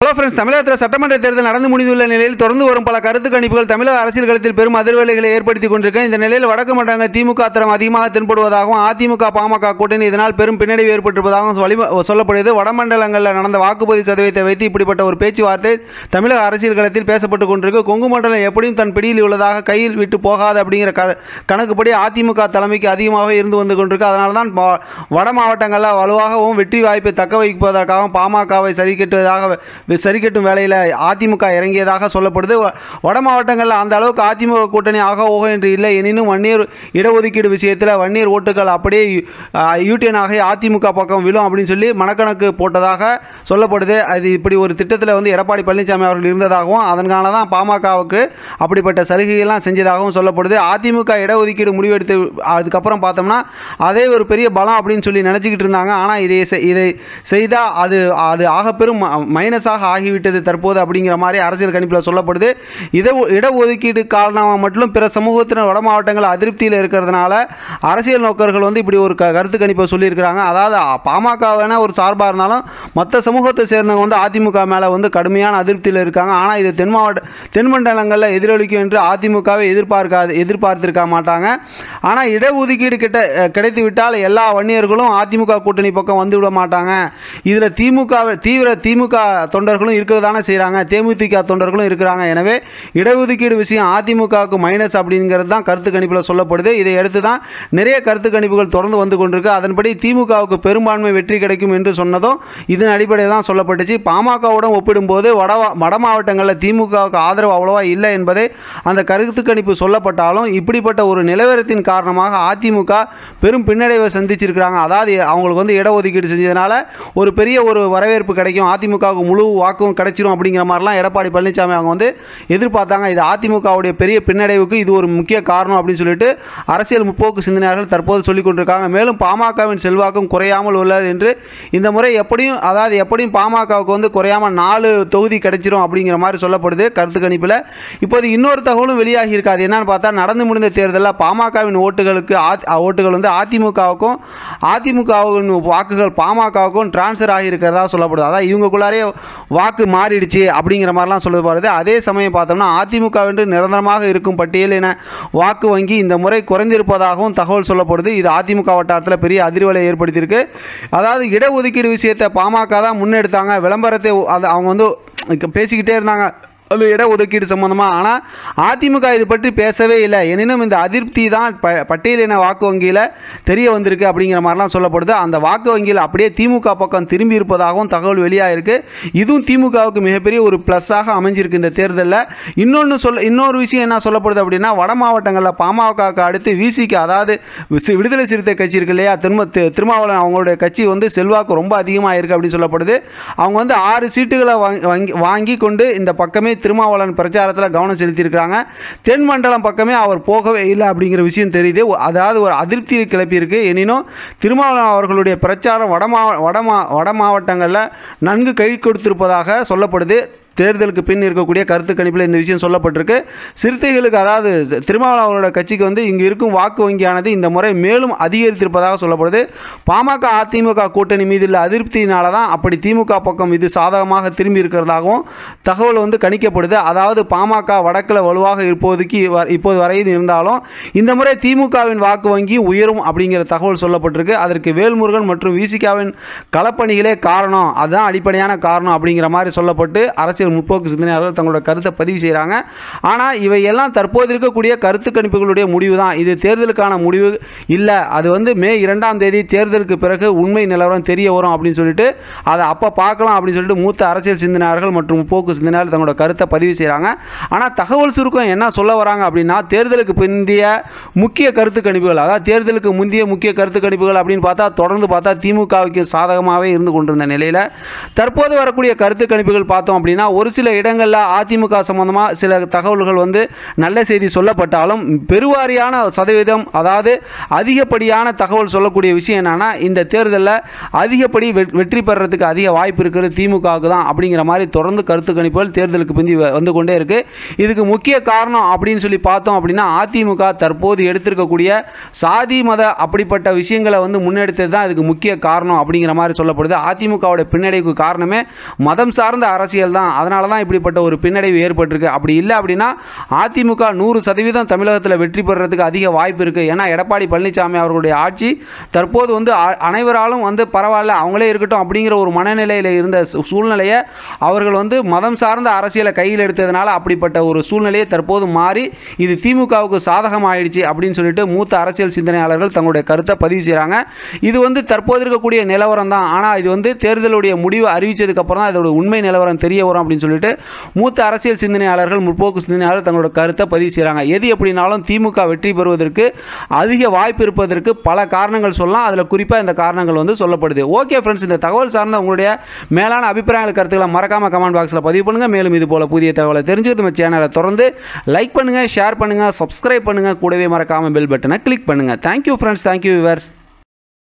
hello friends தமிழகத்தில் சட்டமன்ற தேர்தல் நடந்து முடிந்துள்ள நிலையில் தொடர்ந்து வரும் பல கருத்து கணிப்புகள் தமிழக அரசியல் களத்தில் பெரும் அதிர்வலைகளை ஏற்படுத்தி கொண்டிருக்க இந்த நிலையில் வடக்கு மண்டலங்கள் திமுக தரம் அதிகமாக தென்படுவதாகவும் அதிமுக பாமக கூட்டணி இதனால் பெரும் பின்னடைவு ஏற்பட்டிருப்பதாகவும் வழி சொல்லப்படுகிறது வடமண்டலங்களில் நடந்த வாக்குப்பதிவு சதவீதத்தை வைத்து இப்படிப்பட்ட ஒரு பேச்சுவார்த்தை தமிழக அரசியல் களத்தில் பேசப்பட்டு கொண்டிருக்கு கொங்கு மண்டலம் எப்படியும் தன் பிடியில் உள்ளதாக கையில் விட்டு போகாது அப்படிங்கிற க கணக்குப்படி அதிமுக தலைமைக்கு அதிகமாக இருந்து வந்து கொண்டிருக்கு அதனால தான் வ- வட மாவட்டங்களில் வலுவாகவும் வெற்றி வாய்ப்பை தக்க வைப்பதற்காகவும் பாமகவை சரி கட்டுவதாக சரி கட்டும் வேலையில் அதிமுக இறங்கியதாக சொல்லப்படுது வ- வட மாவட்டங்களில் அந்த அளவுக்கு அதிமுக கூட்டணி ஆக ஓக என்று இல்லை எனினும் வன்னியர் இடஒதுக்கீடு விஷயத்தில் வன்னியர் ஓட்டுகள் அப்படியே யூடிஎன் ஆகி அதிமுக பக்கம் விழும் அப்படின்னு சொல்லி மனக்கணக்கு போட்டதாக சொல்லப்படுது அது இப்படி ஒரு திட்டத்தில் வந்து எடப்பாடி பழனிசாமி அவர்கள் இருந்ததாகவும் அதனால தான் பாமகவுக்கு அப்படிப்பட்ட சலுகைகள்லாம் செஞ்சதாகவும் சொல்லப்படுது அதிமுக இடஒதுக்கீடு முடிவெடுத்து அதுக்கப்புறம் பார்த்தோம்னா அதே ஒரு பெரிய பலம் அப்படின்னு சொல்லி நினச்சிக்கிட்டு இருந்தாங்க ஆனால் இதை செ- இதை செய்தால் அது அது ஆகப்பெரும் ம- மைனஸாக ஆகிவிட்டது தற்போது அப்படிங்கிற மாதிரி அரசியல் கணிப்பில் சொல்லப்படுது இட இடஒதுக்கீடு காரணமாக மட்டும் பிற சமூகத்தினர் வட மாவட்டங்கள் அதிருப்தியில் இருக்கிறதுனால அரசியல் நோக்கர்கள் வந்து இப்படி ஒரு க கருத்து கணிப்பை சொல்லியிருக்கிறாங்க அதாவது பாமக வேணால் ஒரு சார்பாக இருந்தாலும் மற்ற சமூகத்தை சேர்ந்தவங்க வந்து அதிமுக மேலே வந்து கடுமையான அதிருப்தியில் இருக்காங்க ஆனால் இது தென் மாவட்ட தென் மண்டலங்களில் எதிரொலிக்கும் என்று அதிமுகவை எதிர்பார்க்காது எதிர்பார்த்திருக்க மாட்டாங்க ஆனால் இடஒதுக்கீடு கிட்ட அஹ், கிடைத்து விட்டால் எல்லா வன்னியர்களும் அதிமுக கூட்டணி பக்கம் வந்து விட மாட்டாங்க இதில் திமுக தீவிர திமுக தொண்டர்களும் இருக்க தானே செய்கிறாங்க தேமுதிக தொண்டர்களும் இருக்கிறாங்க எனவே இடஒதுக்கீடு விஷயம் அதிமுகவுக்கு மைனஸ் அப்படிங்கிறது தான் கருத்து கணிப்பில் சொல்லப்படுது இதை அடுத்து தான் நிறைய கருத்து கணிப்புகள் தொடர்ந்து வந்து கொண்டிருக்கு அதன்படி திமுகவுக்கு பெரும்பான்மை வெற்றி கிடைக்கும் என்று சொன்னதும் இதன் அடிப்படையில் தான் சொல்லப்பட்டுச்சு பாமகவுடன் ஒப்பிடும்போது வட வட மாவட்டங்களில் திமுகவுக்கு ஆதரவு அவ்வளவா இல்லை என்பதை அந்த கருத்து கணிப்பு சொல்லப்பட்டாலும் இப்படிப்பட்ட ஒரு நிலவரத்தின் காரணமாக அதிமுக பெரும் பின்னடைவை சந்திச்சிருக்கிறாங்க அதாவது அவங்களுக்கு வந்து இடஒதுக்கீடு செஞ்சதுனால ஒரு பெரிய ஒரு வரவேற்பு கிடைக்கும் அதிமுகவுக்கு முழு வாக்கும் கிடைச்சிரும் அப்படிங்கிற மாதிரிலாம் எடப்பாடி பழனிசாமி அவங்க வந்து எதிர்பார்த்தாங்க இது அதிமுகவுடைய பெரிய பின்னடைவுக்கு இது ஒரு முக்கிய காரணம் அப்படின்னு சொல்லிட்டு அரசியல் முற்போக்கு சிந்தனையாளர்கள் தற்போது சொல்லிக் கொண்டிருக்காங்க மேலும் பாமகவின் செல்வாக்கும் குறையாமல் உள்ளது என்று இந்த முறை எப்படியும் அதாவது எப்படியும் பாமகவுக்கு வந்து குறையாமல் நாலு தொகுதி கிடைச்சிரும் அப்படிங்கிற மாதிரி சொல்லப்படுது கருத்து கணிப்பில் இப்போது இன்னொரு தகவலும் வெளியாகி இருக்காது என்னன்னு பார்த்தா நடந்து முடிந்த தேர்தலில் பாமகவின் ஓட்டுகளுக்கு ஆ- ஓட்டுகள் வந்து அதிமுகவுக்கும் அதிமுகவின் வாக்குகள் பாமகவுக்கும் டிரான்ஸ்ஃபர் ஆகியிருக்கிறதா சொல்லப்படுது அதாவது இவங்களுக்குள்ளாரே வாக்கு மாறிடுச்சு அப்படிங்கிற மாதிரிலாம் சொல்லப்படுது அதே சமயம் பார்த்தோம்னா அதிமுக என்று நிரந்தரமாக இருக்கும் பட்டியலின வாக்கு வங்கி இந்த முறை குறைந்திருப்பதாகவும் தகவல் சொல்லப்படுது இது அதிமுக வட்டாரத்தில் பெரிய அதிர்வலை ஏற்படுத்தியிருக்கு அதாவது இடஒதுக்கீடு விஷயத்தை பாமக தான் முன்னெடுத்தாங்க விளம்பரத்தை அது அவங்க வந்து இங்க பேசிக்கிட்டே இருந்தாங்க அது இடஒதுக்கீடு சம்மந்தமாக ஆனால் அதிமுக இது பற்றி பேசவே இல்லை எனினும் இந்த அதிருப்தி தான் ப பட்டியலின வாக்கு வங்கியில் தெரிய வந்திருக்கு அப்படிங்கிற மாதிரிலாம் சொல்லப்படுது அந்த வாக்கு வங்கியில் அப்படியே திமுக பக்கம் திரும்பி இருப்பதாகவும் தகவல் வெளியாகிருக்கு இதுவும் திமுகவுக்கு மிகப்பெரிய ஒரு ப்ளஸ்ஸாக அமைஞ்சிருக்கு இந்த தேர்தலில் இன்னொன்று சொல்ல இன்னொரு விஷயம் என்ன சொல்லப்படுது அப்படின்னா வட மாவட்டங்களில் பாமகவுக்கு அடுத்து விசிக்கு அதாவது சி- விடுதலை சிறுத்தை கட்சி இருக்கு இல்லையா திரும்ப தி- திருமாவளவன் அவங்களுடைய கட்சி வந்து செல்வாக்கு ரொம்ப அதிகமாக இருக்குது அப்படின்னு சொல்லப்படுது அவங்க வந்து ஆறு சீட்டுகளை வாங்கி வாங்கி வாங்கி கொண்டு இந்த பக்கமே திருமாவளவன் பிரச்சாரத்தில் கவனம் செலுத்தியிருக்கிறாங்க தென் மண்டலம் பக்கமே அவர் போகவே இல்லை அப்படிங்கிற விஷயம் தெரியுது ஒ- அதாவது ஒரு அதிருப்தி கிளப்பியிருக்கு எனினும் திருமாவளவன் அவர்களுடைய பிரச்சாரம் வட மாவ வட மா வட மாவட்டங்களில் நன்கு கை கொடுத்திருப்பதாக சொல்லப்படுது தேர்தலுக்கு பின் இருக்கக்கூடிய கருத்து கணிப்பில் இந்த விஷயம் சொல்லப்பட்டிருக்கு சிறுத்தைகளுக்கு அதாவது திருமாவளவன் அவரோட கட்சிக்கு வந்து இங்கு இருக்கும் வாக்கு வங்கியானது இந்த முறை மேலும் அதிகரித்திருப்பதாக சொல்லப்படுது பாமக அதிமுக கூட்டணி மீது உள்ள அதிருப்தியினால தான் அப்படி திமுக பக்கம் இது சாதகமாக திரும்பி இருக்கிறதாகவும் தகவல் வந்து கணிக்கப்படுது அதாவது பாமக வடக்கில் வலுவாக இப்போதைக்கு வ- இப்போது வரையில் இருந்தாலும் இந்த முறை திமுகவின் வாக்கு வங்கி உயரும் அப்படிங்கிற தகவல் சொல்லப்பட்டிருக்கு அதற்கு வேல்முருகன் மற்றும் விசிகாவின் களப்பணிகளே காரணம் அதுதான் அடிப்படையான காரணம் அப்படிங்கிற மாதிரி சொல்லப்பட்டு அரசியல் முற்போக்கு சிந்தனையாளர்கள் தங்களோட கருத்தை பதிவு செய்கிறாங்க ஆனால் இவை எல்லாம் தற்போது இருக்கக்கூடிய கருத்து கணிப்புகளுடைய முடிவு தான் இது தேர்தலுக்கான முடிவு இல்லை அது வந்து மே இரண்டாம் தேதி தேர்தலுக்கு பிறகு உண்மை நிலவரம் தெரிய வரும் அப்படின்னு சொல்லிட்டு அதை அப்போ பார்க்கலாம் அப்படின்னு சொல்லிட்டு மூத்த அரசியல் சிந்தனையாளர்கள் மற்றும் முற்போக்கு சிந்தனையாளர் தங்களோட கருத்தை பதிவு செய்கிறாங்க ஆனால் தகவல் சுருக்கம் என்ன சொல்ல வராங்க அப்படின்னா தேர்தலுக்கு பிந்தைய முக்கிய கருத்து கணிப்புகள் அதாவது தேர்தலுக்கு முந்தைய முக்கிய கருத்து கணிப்புகள் அப்படின்னு பார்த்தா தொடர்ந்து பார்த்தா திமுகவுக்கு சாதகமாகவே இருந்து கொண்டிருந்த நிலையில் தற்போது வரக்கூடிய கருத்து கணிப்புகள் பார்த்தோம் அப்படின்னா ஒரு சில இடங்களில் அதிமுக சம்பந்தமாக சில தகவல்கள் வந்து நல்ல செய்தி சொல்லப்பட்டாலும் பெருவாரியான சதவீதம் அதாவது அதிகப்படியான தகவல் சொல்லக்கூடிய விஷயம் என்னன்னா இந்த தேர்தலில் அதிகப்படி வெ- வெற்றி பெறறதுக்கு அதிக வாய்ப்பு இருக்கிறது திமுகவுக்கு தான் அப்படிங்கிற மாதிரி தொடர்ந்து கருத்து கணிப்புகள் தேர்தலுக்கு பிந்தி வ- வந்து கொண்டே இருக்கு இதுக்கு முக்கிய காரணம் அப்படின்னு சொல்லி பார்த்தோம் அப்படின்னா அதிமுக தற்போது எடுத்திருக்கக்கூடிய சாதி மத அப்படிப்பட்ட விஷயங்களை வந்து முன்னெடுத்தது தான் இதுக்கு முக்கிய காரணம் அப்படிங்கிற மாதிரி சொல்லப்படுது அதிமுகவோட பின்னடைவுக்கு காரணமே மதம் சார்ந்த அரசியல் தான் அதனால தான் இப்படிப்பட்ட ஒரு பின்னடைவு ஏற்பட்டிருக்கு அப்படி இல்லை அப்படின்னா அதிமுக நூறு சதவீதம் தமிழகத்தில் வெற்றி பெறுறதுக்கு அதிக வாய்ப்பு இருக்குது ஏன்னா எடப்பாடி பழனிசாமி அவர்களுடைய ஆட்சி தற்போது வந்து அ- அனைவராலும் வந்து பரவாயில்ல அவங்களே இருக்கட்டும் அப்படிங்கிற ஒரு மனநிலையில் இருந்த சூ- சூழ்நிலையை அவர்கள் வந்து மதம் சார்ந்த அரசியலை கையில் எடுத்ததுனால அப்படிப்பட்ட ஒரு சூழ்நிலையை தற்போது மாறி இது திமுகவுக்கு சாதகமாயிடுச்சு அப்படின்னு சொல்லிட்டு மூத்த அரசியல் சிந்தனையாளர்கள் தங்களுடைய கருத்தை பதிவு செய்கிறாங்க இது வந்து தற்போது இருக்கக்கூடிய நிலவரம் தான் ஆனால் இது வந்து தேர்தலுடைய முடிவு அறிவிச்சதுக்கு அப்புறம் தான் இதோட உண்மை நிலவரம் தெரிய வரும் அப்படின்னு சொல்லிட்டு மூத்த அரசியல் சிந்தனையாளர்கள் முற்போக்கு சிந்தனையாளர்கள் தங்களோட கருத்தை பதிவு செய்கிறாங்க எது எப்படினாலும் திமுக வெற்றி பெறுவதற்கு அதிக வாய்ப்பு இருப்பதற்கு பல காரணங்கள் சொல்லலாம் அதில் குறிப்பாக இந்த காரணங்கள் வந்து சொல்லப்படுது ஓகே ஃப்ரெண்ட்ஸ் இந்த தகவல் சார்ந்த உங்களுடைய மேலான அபிப்பிராயங்கள் கருத்துக்களை மறக்காம கமெண்ட் பாக்ஸில் பதிவு பண்ணுங்கள் மேலும் இது போல புதிய தகவலை தெரிஞ்சுக்கிட்டு நம்ம சேனலை தொடர்ந்து லைக் பண்ணுங்கள் ஷேர் பண்ணுங்கள் சப்ஸ்கிரைப் பண்ணுங்கள் கூடவே மறக்காமல் பெல் பட்டனை கிளிக் பண்ணுங்கள் தேங்க்யூ ஃப்ரெண்ட்ஸ் தேங்க்யூ விவர்ஸ்